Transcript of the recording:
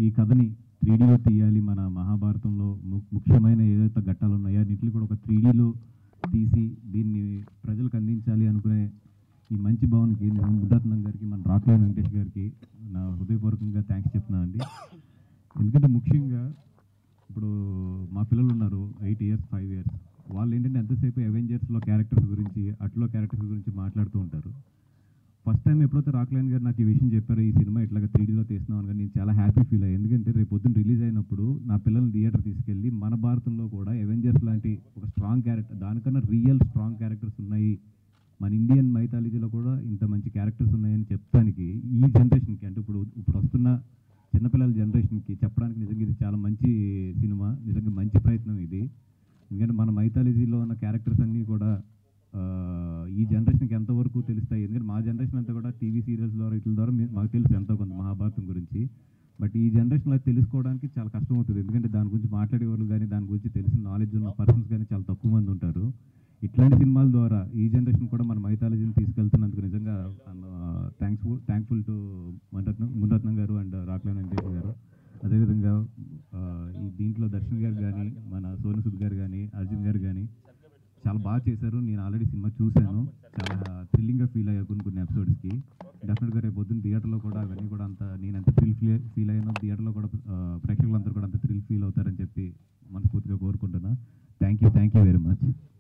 ఈ కథని త్రీడీలో తీయాలి మన మహాభారతంలో ము- ముఖ్యమైన ఏదైతే ఘట్టాలు ఉన్నాయో అన్నింటిని కూడా ఒక త్రీడీలో తీసి దీన్ని ప్రజలకు అందించాలి అనుకునే ఈ మంచి భావనకి నేను ముద్దాత్నం గారికి మన రాక్లైన్ వెంకటేష్ గారికి నా హృదయపూర్వకంగా థ్యాంక్స్ చెప్తున్నానండి ఎందుకంటే ముఖ్యంగా ఇప్పుడు మా పిల్లలు ఉన్నారు ఎయిట్ ఇయర్స్ ఫైవ్ ఇయర్స్ వాళ్ళు ఏంటంటే ఎంతసేపు అవెంజర్స్లో క్యారెక్టర్స్ గురించి అట్లో క్యారెక్టర్స్ గురించి మాట్లాడుతూ ఉంటారు ఫస్ట్ టైం ఎప్పుడైతే రాక్లైన్ గారు నాకు ఈ విషయం చెప్పారు ఈ సినిమా ఇట్లాగా త్రీడీలో తీస్తున్నాం అని నేను చాలా హ్యాపీ ఫీల్ అయ్యాను ఎందుకంటే రేపు పొద్దున్న రిలీజ్ అయినప్పుడు నా పిల్లల్ని థియేటర్ తీసుకెళ్ళి మన భారతంలో కూడా అవెంజర్స్ లాంటి ఒక స్ట్రాంగ్ క్యారెక్టర్ దానికన్నా రియల్ స్ట్రాంగ్ క్యారెక్టర్స్ ఉన్నాయి మన ఇండియన్ మైథాలజీలో కూడా ఇంత మంచి క్యారెక్టర్స్ ఉన్నాయని చెప్తానికి ఈ జనరేషన్కి అంటే ఇప్పుడు ఇప్పుడు వస్తున్న చిన్నపిల్లల జనరేషన్కి చెప్పడానికి నిజంగా ఇది చాలా మంచి సినిమా నిజంగా మంచి ప్రయత్నం ఇది ఎందుకంటే మన మైథాలజీలో ఉన్న క్యారెక్టర్స్ అన్నీ కూడా ఆ, ఈ జనరేషన్కి ఎంతవరకు తెలుస్తాయి ఎందుకంటే మా జనరేషన్ అంతా కూడా టీవీ సీరియల్స్ ద్వారా వీటి ద్వారా మీ- మాకు తెలుసు ఎంతో కొంత మహాభారతం గురించి బట్ ఈ జనరేషన్లో అది తెలుసుకోవడానికి చాలా కష్టం అవుతుంది ఎందుకంటే దాని గురించి మాట్లాడే వాళ్ళు కానీ దాని గురించి తెలిసిన నాలెడ్జ్ ఉన్న పర్సన్స్ కానీ చాలా తక్కువ మంది ఉంటారు ఇట్లాంటి సినిమాల ద్వారా ఈ జనరేషన్ కూడా మన మైథాలజీని తీసుకెళ్తున్నందుకు నిజంగా thanks thankful to Munirathna Munirathna garu and Rockline Venkatesh గారు అదేవిధంగా ఆ, ఈ దీంట్లో దర్శన్ గారు కానీ మన సోను సుద్ గారు కానీ అర్జున్ గారు కానీ చాలా బాగా చేశారు నేను ఆల్రెడీ సినిమా చూశాను చాలా థ్రిల్లింగ్గా ఫీల్ అయ్యా కొన్ని కొన్ని ఎపిసోడ్స్కి డెఫినెట్గా రేపు పొద్దున్న థియేటర్లో కూడా అవన్నీ కూడా అంత నేను ఎంత థ్రిల్ ఫీల్ ఫీల్ అయ్యానో థియేటర్లో కూడా ఆ, ప్రేక్షకులందరూ కూడా అంత థ్రిల్ ఫీల్ అవుతారని చెప్పి మనస్ఫూర్తిగా కోరుకుంటున్నా thank you thank you very much